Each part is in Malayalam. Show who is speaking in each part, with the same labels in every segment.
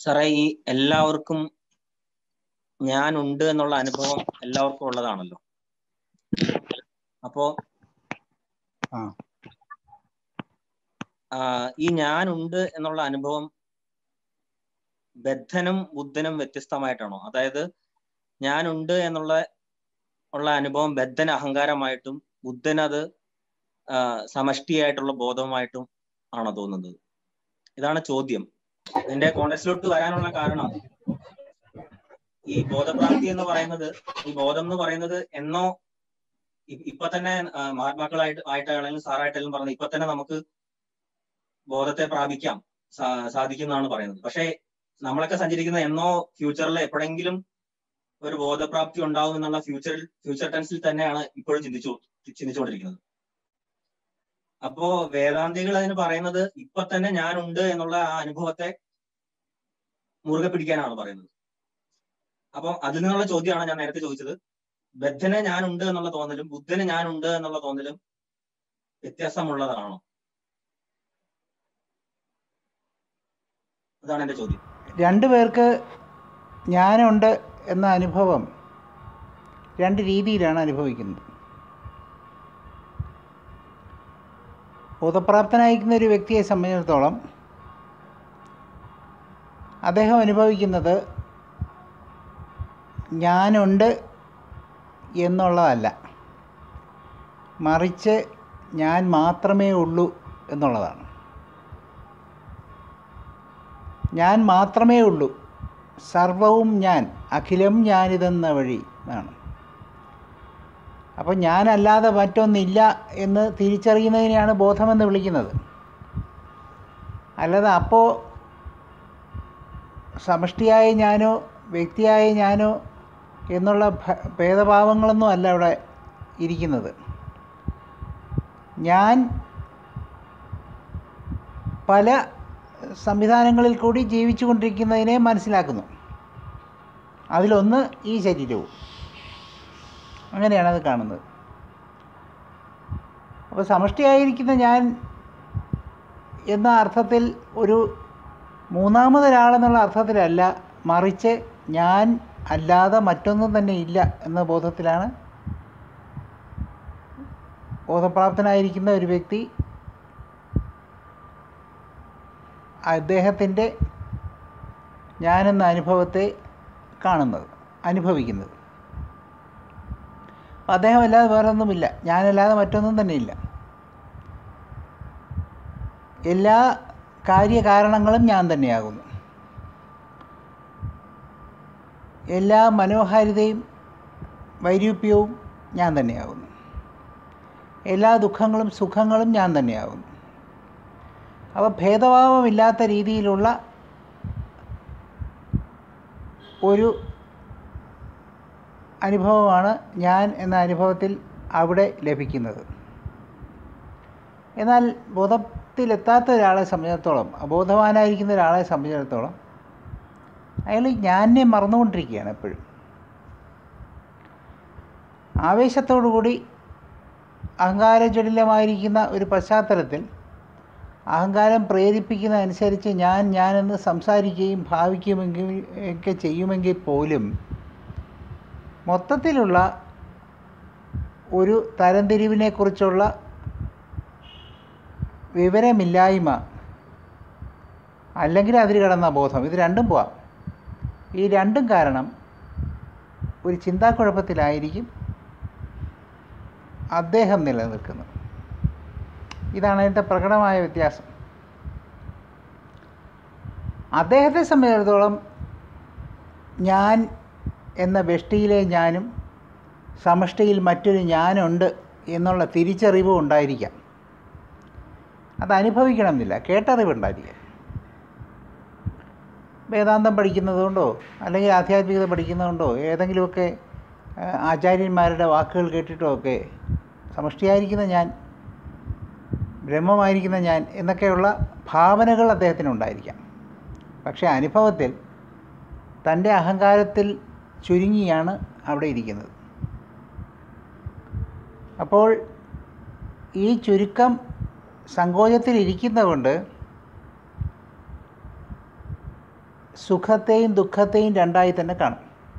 Speaker 1: സാറേ ഈ എല്ലാവർക്കും ഞാൻ ഉണ്ട് എന്നുള്ള അനുഭവം എല്ലാവർക്കും ഉള്ളതാണല്ലോ അപ്പോ
Speaker 2: ആ.
Speaker 1: ആ, ഈ ഞാൻ ഉണ്ട് എന്നുള്ള അനുഭവം ബദ്ധനും ബുദ്ധനും വ്യത്യസ്തമായിട്ടാണോ അതായത് ഞാനുണ്ട് എന്നുള്ള ഉള്ള അനുഭവം ബദ്ധന് അഹങ്കാരമായിട്ടും ബുദ്ധന് അത് ആ, സമഷ്ടിയായിട്ടുള്ള ബോധവുമായിട്ടും ആണോ തോന്നുന്നത് ഇതാണ് ചോദ്യം ഇതിന്റെ കോണ്ടക്സ്റ്റിലോട്ട് വരാനുള്ള കാരണം ഈ ബോധപ്രാപ്തി എന്ന് പറയുന്നത് ഈ ബോധം എന്ന് പറയുന്നത് എന്നോ ഇ- ഇപ്പൊ തന്നെ ആ, മഹാത്മാക്കളായിട്ട് ആയിട്ടാണെങ്കിലും സാറായിട്ടാണെങ്കിലും പറഞ്ഞത് ഇപ്പൊ തന്നെ നമുക്ക് ബോധത്തെ പ്രാപിക്കാം സാ- സാധിക്കുന്നതാണ് പറയുന്നത് പക്ഷേ നമ്മളൊക്കെ സഞ്ചരിക്കുന്ന എന്നോ ഫ്യൂച്ചറിൽ എപ്പോഴെങ്കിലും ഒരു ബോധപ്രാപ്തി ഉണ്ടാവും എന്നുള്ള ഫ്യൂച്ചറിൽ ഫ്യൂച്ചർ ടെൻസിൽ തന്നെയാണ് ഇപ്പോഴും ചിന്തിച്ചു ചിന്തിച്ചുകൊണ്ടിരിക്കുന്നത് അപ്പോ വേദാന്തികൾ അതിന് പറയുന്നത് ഇപ്പൊ തന്നെ ഞാനുണ്ട് എന്നുള്ള ആ അനുഭവത്തെ മുറുകെ പിടിക്കാനാണ് പറയുന്നത് അപ്പൊ അതിൽ നിന്നുള്ള ചോദ്യമാണ് ഞാൻ നേരത്തെ ചോദിച്ചത് ബദ്ധന് ഞാനുണ്ട് എന്നുള്ള തോന്നലും ബുദ്ധന് ഞാനുണ്ട് എന്നുള്ള തോന്നലും വ്യത്യാസമുള്ളതാണോ അതാണ് എന്റെ ചോദ്യം
Speaker 2: രണ്ടു പേർക്ക് ഞാനുണ്ട് എന്ന അനുഭവം രണ്ട് രീതിയിലാണ് അനുഭവിക്കുന്നത് ബോധപ്രാപ്തനായിരിക്കുന്ന ഒരു വ്യക്തിയെ സംബന്ധിച്ചിടത്തോളം അദ്ദേഹം അനുഭവിക്കുന്നത് ഞാനുണ്ട് എന്നുള്ളതല്ല മറിച്ച് ഞാൻ മാത്രമേ ഉള്ളൂ എന്നുള്ളതാണ് ഞാൻ മാത്രമേ ഉള്ളൂ സർവവും ഞാൻ അഖിലം ഞാനിതെന്ന വഴി എന്നാണ് അപ്പോൾ ഞാനല്ലാതെ മറ്റൊന്നില്ല എന്ന് തിരിച്ചറിയുന്നതിനെയാണ് ബോധമെന്ന് വിളിക്കുന്നത് അല്ലാതെ അപ്പോൾ സമഷ്ടിയായ ഞാനോ വ്യക്തിയായ ഞാനോ എന്നുള്ള ഭ- ഭേദഭാവങ്ങളൊന്നും അല്ല അവിടെ ഇരിക്കുന്നത് ഞാൻ പല സംവിധാനങ്ങളിൽ കൂടി ജീവിച്ചു കൊണ്ടിരിക്കുന്നതിനെ മനസ്സിലാക്കുന്നു അതിലൊന്ന് ഈ ശരീരവും അങ്ങനെയാണ് അത് കാണുന്നത് അപ്പോൾ സമഷ്ടിയായിരിക്കുന്ന ഞാൻ എന്ന അർത്ഥത്തിൽ ഒരു മൂന്നാമതൊരാളെന്നുള്ള അർത്ഥത്തിലല്ല മറിച്ച് ഞാൻ അല്ലാതെ മറ്റൊന്നും തന്നെ ഇല്ല എന്ന ബോധത്തിലാണ് ബോധപ്രാപ്തനായിരിക്കുന്ന ഒരു വ്യക്തി അദ്ദേഹത്തിൻ്റെ ഞാനെന്ന അനുഭവത്തെ കാണുന്നത് അനുഭവിക്കുന്നത് അപ്പം അദ്ദേഹം അല്ലാതെ വേറെ ഒന്നുമില്ല ഞാനല്ലാതെ മറ്റൊന്നും തന്നെ ഇല്ല എല്ലാ കാര്യകാരണങ്ങളും ഞാൻ തന്നെയാകുന്നു എല്ലാ മനോഹാരിതയും വൈരൂപ്യവും ഞാൻ തന്നെയാകുന്നു എല്ലാ ദുഃഖങ്ങളും സുഖങ്ങളും ഞാൻ തന്നെയാകുന്നു അപ്പോൾ ഭേദഭാവമില്ലാത്ത രീതിയിലുള്ള ഒരു അനുഭവമാണ് ഞാൻ എന്ന അനുഭവത്തിൽ അവിടെ ലഭിക്കുന്നത് എന്നാൽ ബോധത്തിലെത്താത്ത ഒരാളെ സംബന്ധിച്ചിടത്തോളം അബോധവാനായിരിക്കുന്ന ഒരാളെ സംബന്ധിച്ചിടത്തോളം അയാൾ ഞാനെ മറന്നുകൊണ്ടിരിക്കുകയാണ് എപ്പോഴും ആവേശത്തോടുകൂടി അഹങ്കാരജടിലമായിരിക്കുന്ന ഒരു പശ്ചാത്തലത്തിൽ അഹങ്കാരം പ്രേരിപ്പിക്കുന്ന അനുസരിച്ച് ഞാൻ ഞാനെന്ന് സംസാരിക്കുകയും ഭാവിക്കുമെങ്കിൽ ഒക്കെ ചെയ്യുമെങ്കിൽ പോലും മൊത്തത്തിലുള്ള ഒരു തരംതിരിവിനെക്കുറിച്ചുള്ള വിവരമില്ലായ്മ അല്ലെങ്കിൽ അതിൽ കിടന്ന ബോധം ഇത് രണ്ടും പോവാം ഈ രണ്ടും കാരണം ഒരു ചിന്താക്കുഴപ്പത്തിലായിരിക്കും അദ്ദേഹം നിലനിൽക്കുന്നത് ഇതാണ് അതിൻ്റെ പ്രകടമായ വ്യത്യാസം അദ്ദേഹത്തെ സംബന്ധിച്ചിടത്തോളം ഞാൻ എന്ന വ്യഷ്ടിയിലെ ഞാനും സമഷ്ടിയിൽ മറ്റൊരു ഞാനുണ്ട് എന്നുള്ള തിരിച്ചറിവും ഉണ്ടായിരിക്കാം അത് അനുഭവിക്കണമെന്നില്ല കേട്ടറിവുണ്ടായിരിക്കാം വേദാന്തം പഠിക്കുന്നതുകൊണ്ടോ അല്ലെങ്കിൽ ആധ്യാത്മികത പഠിക്കുന്നതുകൊണ്ടോ ഏതെങ്കിലുമൊക്കെ ആ, ആചാര്യന്മാരുടെ വാക്കുകൾ കേട്ടിട്ടോ ഒക്കെ സമഷ്ടിയായിരിക്കുന്ന ഞാൻ ബ്രഹ്മമായിരിക്കുന്ന ഞാൻ എന്നൊക്കെയുള്ള ഭാവനകൾ അദ്ദേഹത്തിനുണ്ടായിരിക്കാം പക്ഷേ അനുഭവത്തിൽ തൻ്റെ അഹങ്കാരത്തിൽ ചുരുങ്ങിയാണ് അവിടെ ഇരിക്കുന്നത് അപ്പോൾ ഈ ചുരുക്കം സങ്കോചത്തിലിരിക്കുന്നതുകൊണ്ട് സുഖത്തെയും ദുഃഖത്തെയും രണ്ടായി തന്നെ കാണും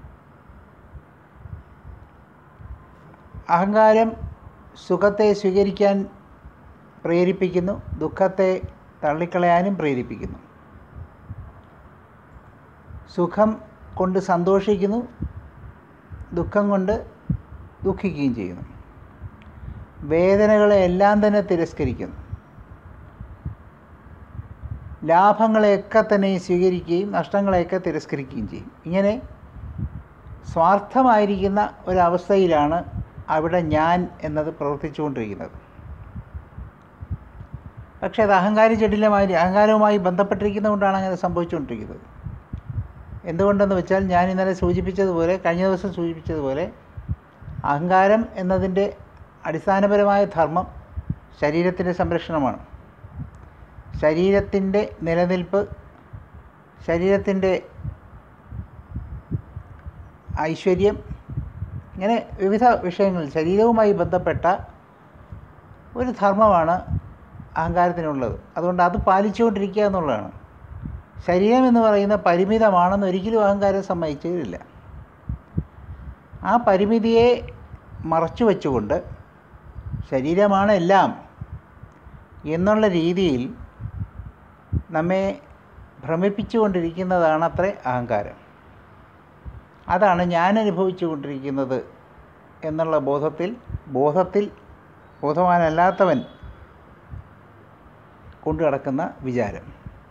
Speaker 2: അഹങ്കാരം സുഖത്തെ സ്വീകരിക്കാൻ പ്രേരിപ്പിക്കുന്നു ദുഃഖത്തെ തള്ളിക്കളയാനും പ്രേരിപ്പിക്കുന്നു സുഖം കൊണ്ട് സന്തോഷിക്കുന്നു ദുഃഖം കൊണ്ട് ദുഃഖിക്കുകയും ചെയ്യുന്നു വേദനകളെ എല്ലാം തന്നെ തിരസ്കരിക്കുന്നു ലാഭങ്ങളെയൊക്കെ തന്നെ സ്വീകരിക്കുകയും നഷ്ടങ്ങളെയൊക്കെ തിരസ്കരിക്കുകയും ചെയ്യും ഇങ്ങനെ സ്വാർത്ഥമായിരിക്കുന്ന ഒരവസ്ഥയിലാണ് അവിടെ ഞാൻ എന്നത് പ്രവർത്തിച്ചുകൊണ്ടിരിക്കുന്നത് പക്ഷേ അത് അഹങ്കാര ജടിലമായി അഹങ്കാരവുമായി ബന്ധപ്പെട്ടിരിക്കുന്നതുകൊണ്ടാണ് അങ്ങനെ സംഭവിച്ചുകൊണ്ടിരിക്കുന്നത് എന്തുകൊണ്ടെന്ന് വെച്ചാൽ ഞാൻ ഇന്നലെ സൂചിപ്പിച്ചതുപോലെ കഴിഞ്ഞ ദിവസം സൂചിപ്പിച്ചതുപോലെ അഹങ്കാരം എന്നതിൻ്റെ അടിസ്ഥാനപരമായ ധർമ്മം ശരീരത്തിൻ്റെ സംരക്ഷണമാണ് ശരീരത്തിൻ്റെ നിലനിൽപ്പ് ശരീരത്തിൻ്റെ ഐശ്വര്യം ഇങ്ങനെ വിവിധ വിഷയങ്ങളിൽ ശരീരവുമായി ബന്ധപ്പെട്ട ഒരു ധർമ്മമാണ് അഹങ്കാരത്തിനുള്ളത് അതുകൊണ്ട് അത് പാലിച്ചുകൊണ്ടിരിക്കുക എന്നുള്ളതാണ് ശരീരം എന്ന് പറയുന്ന പരിമിതമാണെന്ന് ഒരിക്കലും അഹങ്കാരം സമ്മതിച്ചില്ല ആ പരിമിതിയെ മറച്ചു വച്ചുകൊണ്ട് ശരീരമാണ് എല്ലാം എന്നുള്ള രീതിയിൽ നമ്മെ ഭ്രമിപ്പിച്ചുകൊണ്ടിരിക്കുന്നതാണ് അത്രേ അഹങ്കാരം അതാണ് ഞാൻ അനുഭവിച്ചു കൊണ്ടിരിക്കുന്നത് എന്നുള്ള ബോധത്തിൽ ബോധത്തിൽ ബോധവാനല്ലാത്തവൻ കൊണ്ടു നടക്കുന്ന വിചാരം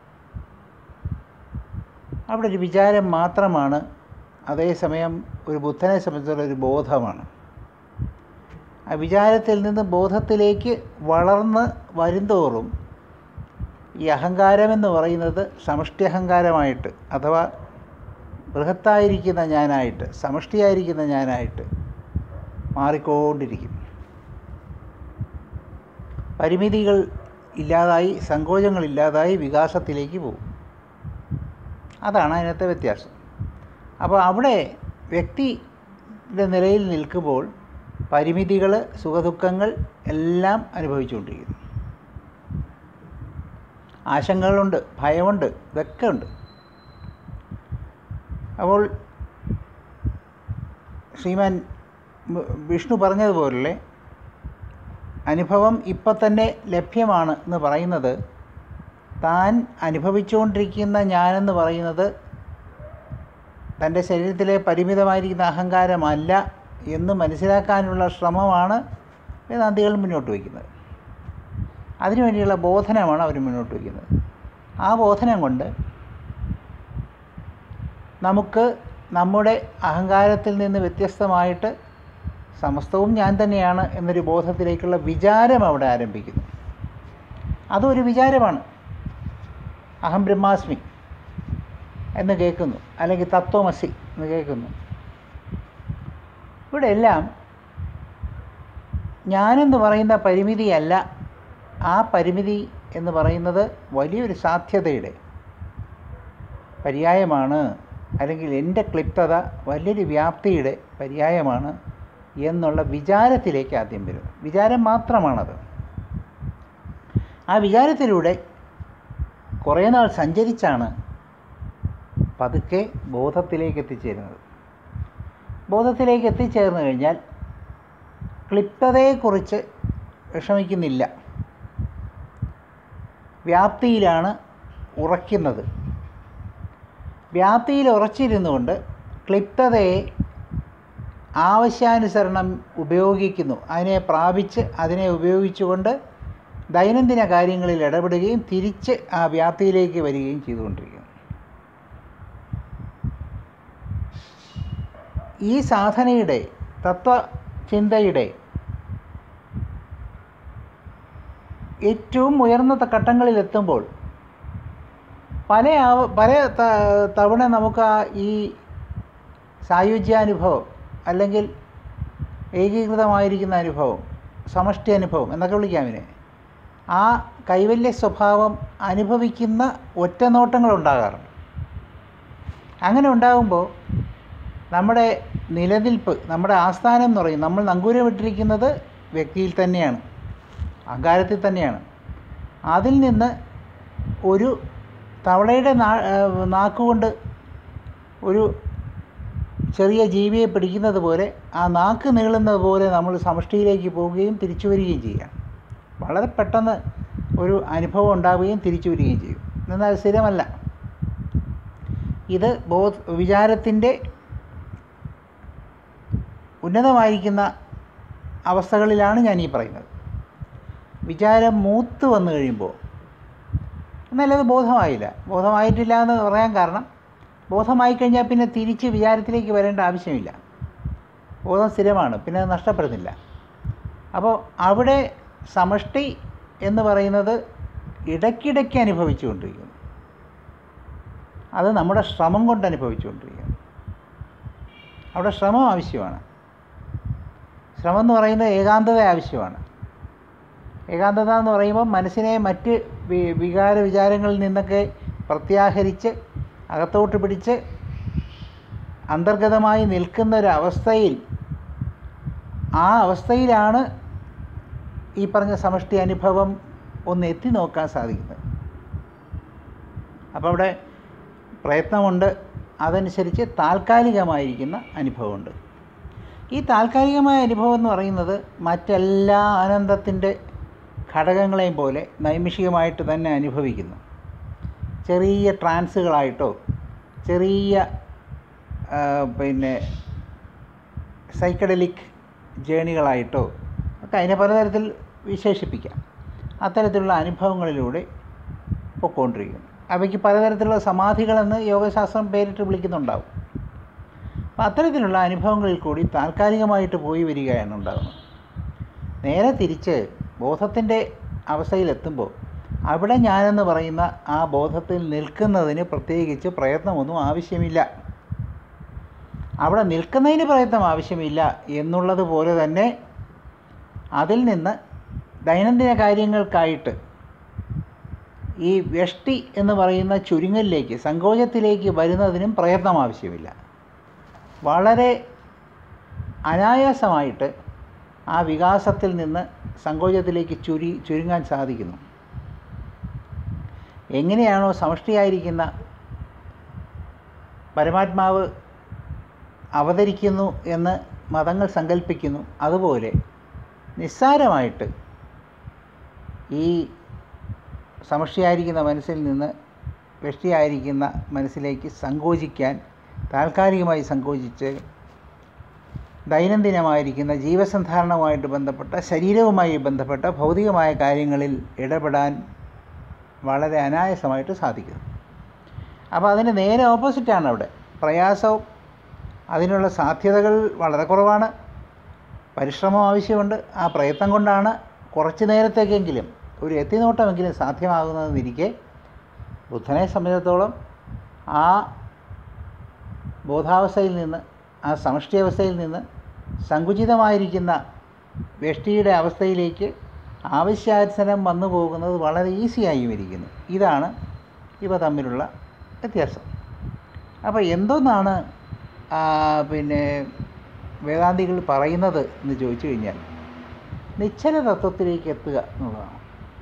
Speaker 2: അവിടെ ഒരു വിചാരം മാത്രമാണ് അതേസമയം ഒരു ബുദ്ധനെ സംബന്ധിച്ചുള്ള ഒരു ബോധമാണ് ആ വിചാരത്തിൽ നിന്ന് ബോധത്തിലേക്ക് വളർന്ന് വരുന്തോറും ഈ അഹങ്കാരമെന്ന് പറയുന്നത് സമഷ്ടി അഹങ്കാരമായിട്ട് അഥവാ ബൃഹത്തായിരിക്കുന്ന ഞാനായിട്ട് സമഷ്ടിയായിരിക്കുന്ന ഞാനായിട്ട് മാറിക്കൊണ്ടിരിക്കും പരിമിതികൾ ഇല്ലാതായി സങ്കോചങ്ങളില്ലാതായി വികാസത്തിലേക്ക് പോകും അതാണ് അതിനകത്തെ വ്യത്യാസം അപ്പോൾ അവിടെ വ്യക്തിയുടെ നിലയിൽ നിൽക്കുമ്പോൾ പരിമിതികൾ സുഖദുഃഖങ്ങൾ എല്ലാം അനുഭവിച്ചുകൊണ്ടിരിക്കുന്നു ആശങ്കകളുണ്ട് ഭയമുണ്ട് ഇതൊക്കെ ഉണ്ട് അപ്പോൾ ശ്രീമാൻ വിഷ്ണു പറഞ്ഞതുപോലെ അനുഭവം ഇപ്പം തന്നെ ലഭ്യമാണ് എന്ന് പറയുന്നത് താൻ അനുഭവിച്ചുകൊണ്ടിരിക്കുന്ന ഞാനെന്ന് പറയുന്നത് തൻ്റെ ശരീരത്തിലെ പരിമിതമായിരിക്കുന്ന അഹങ്കാരമല്ല എന്ന് മനസ്സിലാക്കാനുള്ള ശ്രമമാണ് വേദാന്തികൾ മുന്നോട്ട് വയ്ക്കുന്നത് അതിനുവേണ്ടിയുള്ള ബോധനമാണ് അവർ മുന്നോട്ട് വയ്ക്കുന്നത് ആ ബോധനം കൊണ്ട് നമുക്ക് നമ്മുടെ അഹങ്കാരത്തിൽ നിന്ന് വ്യത്യസ്തമായിട്ട് സമസ്തവും ഞാൻ തന്നെയാണ് എന്നൊരു ബോധത്തിലേക്കുള്ള വിചാരം അവിടെ ആരംഭിക്കുന്നു അതൊരു വിചാരമാണ് അഹം ബ്രഹ്മാസ്മി എന്ന് കേൾക്കുന്നു അല്ലെങ്കിൽ തത്വമസി എന്ന് കേൾക്കുന്നു ഇവിടെ എല്ലാം ഞാനെന്ന് പറയുന്ന പരിമിതിയല്ല ആ പരിമിതി എന്ന് പറയുന്നത് വലിയൊരു സാധ്യതയുടെ പര്യായമാണ് അല്ലെങ്കിൽ എൻ്റെ ക്ലിപ്തത വലിയൊരു വ്യാപ്തിയുടെ പര്യായമാണ് എന്നുള്ള വിചാരത്തിലേക്ക് ആദ്യം വരുന്നു വിചാരം മാത്രമാണത് ആ വിചാരത്തിലൂടെ കുറേ നാൾ സഞ്ചരിച്ചാണ് പതുക്കെ ബോധത്തിലേക്ക് എത്തിച്ചേരുന്നത് ബോധത്തിലേക്ക് എത്തിച്ചേർന്ന് കഴിഞ്ഞാൽ ക്ലിപ്തതയെക്കുറിച്ച് വിഷമിക്കുന്നില്ല വ്യാപ്തിയിലാണ് ഉറയ്ക്കുന്നത് വ്യാപ്തിയിൽ ഉറച്ചിരുന്നുകൊണ്ട് ക്ലിപ്തതയെ ആവശ്യാനുസരണം ഉപയോഗിക്കുന്നു അതിനെ പ്രാപിച്ച് അതിനെ ഉപയോഗിച്ചുകൊണ്ട് ദൈനംദിന കാര്യങ്ങളിൽ ഇടപെടുകയും തിരിച്ച് ആ വ്യാപ്തിയിലേക്ക് വരികയും ചെയ്തുകൊണ്ടിരിക്കുന്നു ഈ സാധനയുടെ തത്വചിന്തയുടെ ഏറ്റവും ഉയർന്ന ഘട്ടങ്ങളിലെത്തുമ്പോൾ പല ആവ പല ത- തവണ നമുക്ക് ആ ഈ സായുജ്യാനുഭവം അല്ലെങ്കിൽ ഏകീകൃതമായിരിക്കുന്ന അനുഭവം സമഷ്ടി അനുഭവം എന്നൊക്കെ വിളിക്കാം ഇതിനെ ആ കൈവല്യ സ്വഭാവം അനുഭവിക്കുന്ന ഒറ്റനോട്ടങ്ങൾ ഉണ്ടാകാറുണ്ട് അങ്ങനെ ഉണ്ടാകുമ്പോൾ നമ്മുടെ നിലനിൽപ്പ് നമ്മുടെ ആസ്ഥാനം എന്ന് പറയും നമ്മൾ നങ്കൂരമിട്ടിരിക്കുന്നത് വ്യക്തിയിൽ തന്നെയാണ് അഹങ്കാരത്തിൽ തന്നെയാണ് അതിൽ നിന്ന് ഒരു തവളയുടെ നാ ഏഹ് നാക്കുകൊണ്ട് ഒരു ചെറിയ ജീവിയെ പിടിക്കുന്നത് പോലെ ആ നാക്ക് നീളുന്നത് പോലെ നമ്മൾ സമഷ്ടിയിലേക്ക് പോവുകയും തിരിച്ചു വരികയും ചെയ്യാം വളരെ പെട്ടെന്ന് ഒരു അനുഭവം ഉണ്ടാവുകയും തിരിച്ചു വരികയും ചെയ്യും എന്നാൽ സ്ഥിരമല്ല ഇത് ബോധ വിചാരത്തിൻ്റെ ഉന്നതമായിരിക്കുന്ന അവസ്ഥകളിലാണ് ഞാൻ ഈ പറയുന്നത് വിചാരം മൂത്ത് വന്നു കഴിയുമ്പോൾ എന്നാൽ അത് ബോധമായില്ല ബോധമായിട്ടില്ല എന്ന് പറയാൻ കാരണം ബോധമായി കഴിഞ്ഞാൽ പിന്നെ തിരിച്ച് വിചാരത്തിലേക്ക് വരേണ്ട ആവശ്യമില്ല ബോധം സ്ഥിരമാണ് പിന്നെ അത് നഷ്ടപ്പെടുന്നില്ല അപ്പോൾ അവിടെ സമഷ്ടി എന്ന് പറയുന്നത് ഇടയ്ക്കിടയ്ക്ക് അനുഭവിച്ചുകൊണ്ടിരിക്കുന്നു അത് നമ്മുടെ ശ്രമം കൊണ്ട് അനുഭവിച്ചുകൊണ്ടിരിക്കുന്നു അവിടെ ശ്രമം ആവശ്യമാണ് ശ്രമം എന്ന് പറയുന്നത് ഏകാന്തത ആവശ്യമാണ് ഏകാന്തത എന്ന് പറയുമ്പോൾ മനസ്സിനെ മറ്റ് വി- വികാര വിചാരങ്ങളിൽ നിന്നൊക്കെ പ്രത്യാഹരിച്ച് അകത്തോട്ട് പിടിച്ച് അന്തർഗതമായി നിൽക്കുന്ന ഒരു അവസ്ഥയിൽ ആ അവസ്ഥയിലാണ് ഈ പറഞ്ഞ സമഷ്ടി അനുഭവം ഒന്ന് എത്തി നോക്കാൻ സാധിക്കുന്നത് അപ്പോൾ അവിടെ പ്രയത്നമുണ്ട് അതനുസരിച്ച് താൽക്കാലികമായിരിക്കുന്ന അനുഭവമുണ്ട് ഈ താൽക്കാലികമായ അനുഭവം എന്ന് പറയുന്നത് മറ്റെല്ലാ ആനന്ദത്തിൻ്റെ ഘടകങ്ങളെയും പോലെ നൈമിഷികമായിട്ട് തന്നെ അനുഭവിക്കുന്നു ചെറിയ ട്രാൻസുകളായിട്ടോ ചെറിയ ആ, പിന്നെ സൈക്കഡലിക് ജേണികളായിട്ടോ ഒക്കെ അതിനെ പലതരത്തിൽ വിശേഷിപ്പിക്കാം അത്തരത്തിലുള്ള അനുഭവങ്ങളിലൂടെ പൊയ്ക്കൊണ്ടിരിക്കുന്നു അവയ്ക്ക് പലതരത്തിലുള്ള സമാധികളെന്ന് യോഗശാസ്ത്രം പേരിട്ട് വിളിക്കുന്നുണ്ടാവും അപ്പം അത്തരത്തിലുള്ള അനുഭവങ്ങളിൽ കൂടി താൽക്കാലികമായിട്ട് പോയി വരികയാണ് ഉണ്ടാകുന്നത് നേരെ തിരിച്ച് ബോധത്തിൻ്റെ അവസ്ഥയിലെത്തുമ്പോൾ അവിടെ ഞാനെന്ന് പറയുന്ന ആ ബോധത്തിൽ നിൽക്കുന്നതിന് പ്രത്യേകിച്ച് പ്രയത്നമൊന്നും ആവശ്യമില്ല അവിടെ നിൽക്കുന്നതിന് പ്രയത്നം ആവശ്യമില്ല എന്നുള്ളത് പോലെ തന്നെ അതിൽ നിന്ന് ദൈനംദിന കാര്യങ്ങൾക്കായിട്ട് ഈ വ്യഷ്ടി എന്ന് പറയുന്ന ചുരുങ്ങലിലേക്ക് സങ്കോചത്തിലേക്ക് വരുന്നതിനും പ്രയത്നം ആവശ്യമില്ല വളരെ അനായാസമായിട്ട് ആ വികാസത്തിൽ നിന്ന് സങ്കോചത്തിലേക്ക് ചുരി ചുരുങ്ങാൻ സാധിക്കുന്നു എങ്ങനെയാണോ സമഷ്ടിയായിരിക്കുന്ന പരമാത്മാവ് അവതരിക്കുന്നു എന്ന് മതങ്ങൾ സങ്കല്പിക്കുന്നു അതുപോലെ നിസ്സാരമായിട്ട് ഈ സമഷ്ടിയായിരിക്കുന്ന മനസ്സിൽ നിന്ന് വ്യഷ്ടിയായിരിക്കുന്ന മനസ്സിലേക്ക് സങ്കോചിക്കാൻ താൽക്കാലികമായി സങ്കോചിച്ച് ദൈനംദിനമായിരിക്കുന്ന ജീവസന്ധാരണവുമായിട്ട് ബന്ധപ്പെട്ട ശരീരവുമായി ബന്ധപ്പെട്ട ഭൗതികമായ കാര്യങ്ങളിൽ ഇടപെടാൻ വളരെ അനായാസമായിട്ട് സാധിക്കുന്നു അപ്പോൾ അതിന് നേരെ ഓപ്പോസിറ്റാണ് അവിടെ പ്രയാസവും അതിനുള്ള സാധ്യതകൾ വളരെ കുറവാണ് പരിശ്രമം ആവശ്യമുണ്ട് ആ പ്രയത്നം കൊണ്ടാണ് കുറച്ച് നേരത്തേക്കെങ്കിലും ഒരു എത്തിനോട്ടമെങ്കിലും സാധ്യമാകുന്നതെന്നിരിക്കെ ബുദ്ധനെ സംബന്ധിച്ചിടത്തോളം ആ ബോധാവസ്ഥയിൽ നിന്ന് ആ സമഷ്ടി അവസ്ഥയിൽ നിന്ന് സങ്കുചിതമായിരിക്കുന്ന വ്യഷ്ടിയുടെ അവസ്ഥയിലേക്ക് ആവശ്യാനുസരണം വന്നു പോകുന്നത് വളരെ ഈസിയായും ഇരിക്കുന്നു ഇതാണ് ഇവ തമ്മിലുള്ള വ്യത്യാസം അപ്പോൾ എന്തോന്നാണ് ആ, പിന്നെ വേദാന്തികൾ പറയുന്നത് എന്ന് ചോദിച്ചു കഴിഞ്ഞാൽ നിശ്ചല തത്വത്തിലേക്ക് എത്തുക എന്നുള്ളതാണ്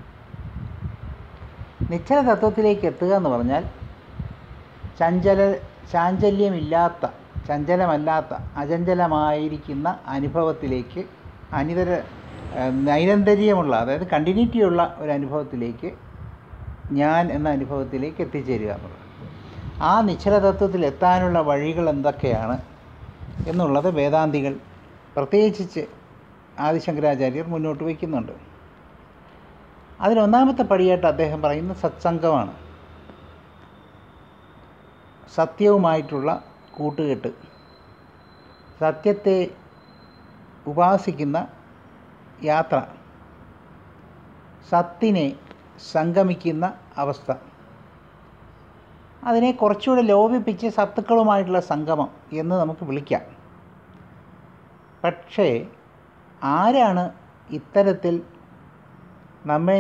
Speaker 2: നിശ്ചല തത്വത്തിലേക്ക് എത്തുക എന്ന് പറഞ്ഞാൽ ചഞ്ചല ചാഞ്ചല്യമില്ലാത്ത ചഞ്ചലമല്ലാത്ത അചഞ്ചലമായിരിക്കുന്ന അനുഭവത്തിലേക്ക് അനിതര ഏഹ്, നൈരന്തര്യമുള്ള അതായത് കണ്ടിന്യൂറ്റിയുള്ള ഒരു അനുഭവത്തിലേക്ക് ഞാൻ എന്ന അനുഭവത്തിലേക്ക് എത്തിച്ചേരുക എന്നുള്ളത് ആ നിശ്ചല തത്വത്തിൽ എത്താനുള്ള വഴികൾ എന്തൊക്കെയാണ് എന്നുള്ളത് വേദാന്തികൾ പ്രത്യേകിച്ച് ആദിശങ്കരാചാര്യർ മുന്നോട്ട് വയ്ക്കുന്നുണ്ട് അതിലൊന്നാമത്തെ പടിയായിട്ട് അദ്ദേഹം പറയുന്നത് സത്സംഗമാണ് സത്യവുമായിട്ടുള്ള കൂട്ടുകെട്ട് സത്യത്തെ ഉപാസിക്കുന്ന യാത്ര സത്തിനെ സംഗമിക്കുന്ന അവസ്ഥ അതിനെ കുറച്ചുകൂടെ ലോപിപ്പിച്ച് സത്തുക്കളുമായിട്ടുള്ള സംഗമം എന്ന് നമുക്ക് വിളിക്കാം പക്ഷേ ആരാണ് ഇത്തരത്തിൽ നമ്മെ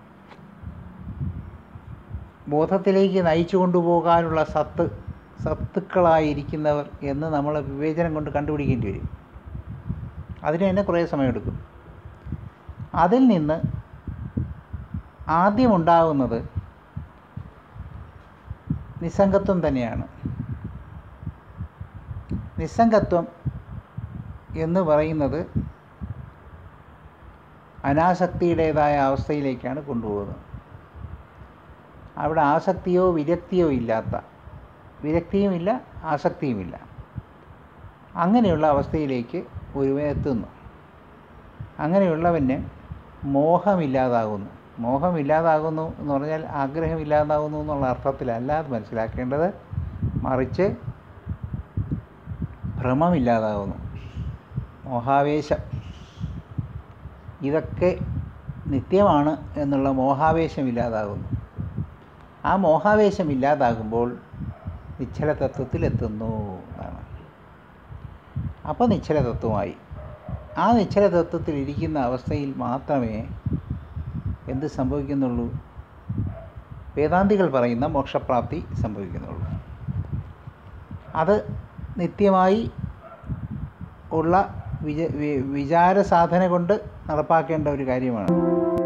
Speaker 2: ബോധത്തിലേക്ക് നയിച്ചു കൊണ്ടുപോകാനുള്ള സത്ത് സത്തുക്കളായിരിക്കുന്നവർ എന്ന് നമ്മൾ വിവേചനം കൊണ്ട് കണ്ടുപിടിക്കേണ്ടി വരും അതിന് തന്നെ കുറേ സമയമെടുക്കും അതിൽ നിന്ന് ആദ്യമുണ്ടാകുന്നത് നിസ്സംഗത്വം തന്നെയാണ് നിസ്സംഗത്വം എന്ന് പറയുന്നത് അനാസക്തിയുടേതായ അവസ്ഥയിലേക്കാണ് കൊണ്ടുപോകുന്നത് അവിടെ ആസക്തിയോ വിരക്തിയോ ഇല്ലാത്ത വിരക്തിയുമില്ല ആസക്തിയുമില്ല അങ്ങനെയുള്ള അവസ്ഥയിലേക്ക് ഒരുവൻ എത്തുന്നു അങ്ങനെയുള്ളവന് മോഹമില്ലാതാകുന്നു മോഹമില്ലാതാകുന്നു എന്ന് പറഞ്ഞാൽ ആഗ്രഹമില്ലാതാകുന്നു എന്നുള്ള അർത്ഥത്തിലല്ല അത് മനസ്സിലാക്കേണ്ടത് മറിച്ച് ഭ്രമമില്ലാതാകുന്നു മോഹാവേശം ഇതൊക്കെ നിത്യമാണ് എന്നുള്ള മോഹാവേശം ഇല്ലാതാകുന്നു ആ മോഹാവേശം ഇല്ലാതാകുമ്പോൾ നിശ്ചല തത്വത്തിലെത്തുന്നു എന്നാണ് അപ്പോൾ നിശ്ചല തത്വമായി ആ നിശ്ചല തത്വത്തിൽ ഇരിക്കുന്ന അവസ്ഥയിൽ മാത്രമേ എന്ത് സംഭവിക്കുന്നുള്ളൂ വേദാന്തികൾ പറയുന്ന മോക്ഷപ്രാപ്തി സംഭവിക്കുന്നുള്ളൂ അത് നിത്യമായി ഉള്ള വിച വി- വിചാര സാധന കൊണ്ട് നടപ്പാക്കേണ്ട ഒരു കാര്യമാണ്